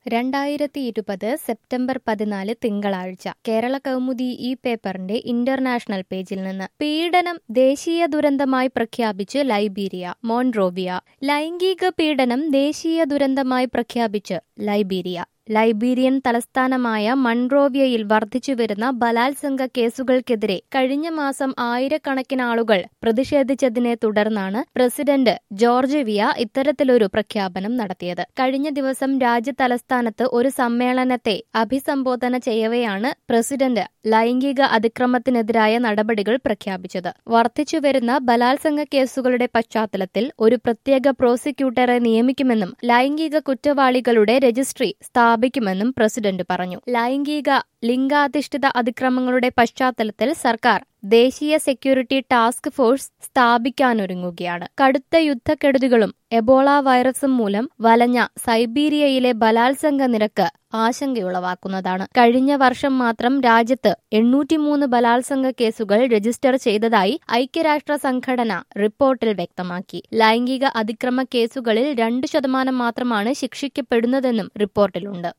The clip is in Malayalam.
രണ്ടായിരത്തി ഇരുപത് സെപ്റ്റംബർ പതിനാല് തിങ്കളാഴ്ച കേരള കൗമുദി ഈ പേപ്പറിന്റെ ഇന്റർനാഷണൽ പേജിൽ നിന്ന് പീഡനം ദേശീയ ദുരന്തമായി പ്രഖ്യാപിച്ച് ലൈബീരിയ മോൺറോവിയ ലൈംഗിക പീഡനം ദേശീയ ദുരന്തമായി പ്രഖ്യാപിച്ച് ലൈബീരിയ ലൈബീരിയൻ തലസ്ഥാനമായ മൺറോവിയയിൽ വർദ്ധിച്ചുവരുന്ന ബലാത്സംഗ കേസുകൾക്കെതിരെ കഴിഞ്ഞ മാസം ആയിരക്കണക്കിന് ആളുകൾ പ്രതിഷേധിച്ചതിനെ തുടർന്നാണ് പ്രസിഡന്റ് ജോർജ് വിയ ഇത്തരത്തിലൊരു പ്രഖ്യാപനം നടത്തിയത് കഴിഞ്ഞ ദിവസം രാജ്യ തലസ്ഥാനത്ത് ഒരു സമ്മേളനത്തെ അഭിസംബോധന ചെയ്യവെയാണ് പ്രസിഡന്റ് ലൈംഗിക അതിക്രമത്തിനെതിരായ നടപടികൾ പ്രഖ്യാപിച്ചത് വർദ്ധിച്ചുവരുന്ന ബലാത്സംഗ കേസുകളുടെ പശ്ചാത്തലത്തിൽ ഒരു പ്രത്യേക പ്രോസിക്യൂട്ടറെ നിയമിക്കുമെന്നും ലൈംഗിക കുറ്റവാളികളുടെ രജിസ്ട്രി സ്ഥാപിക്കുമെന്നും പ്രസിഡന്റ് പറഞ്ഞു ലൈംഗിക ലിംഗാധിഷ്ഠിത അതിക്രമങ്ങളുടെ പശ്ചാത്തലത്തിൽ സർക്കാർ ദേശീയ സെക്യൂരിറ്റി ടാസ്ക് ഫോഴ്സ് സ്ഥാപിക്കാനൊരുങ്ങുകയാണ് കടുത്ത യുദ്ധക്കെടുതികളും എബോള വൈറസും മൂലം വലഞ്ഞ സൈബീരിയയിലെ ബലാത്സംഗ നിരക്ക് ആശങ്കയുളവാക്കുന്നതാണ് കഴിഞ്ഞ വർഷം മാത്രം രാജ്യത്ത് എണ്ണൂറ്റിമൂന്ന് ബലാത്സംഗ കേസുകൾ രജിസ്റ്റർ ചെയ്തതായി ഐക്യരാഷ്ട്ര സംഘടന റിപ്പോർട്ടിൽ വ്യക്തമാക്കി ലൈംഗിക അതിക്രമ കേസുകളിൽ രണ്ട് ശതമാനം മാത്രമാണ് ശിക്ഷിക്കപ്പെടുന്നതെന്നും റിപ്പോർട്ടിലുണ്ട്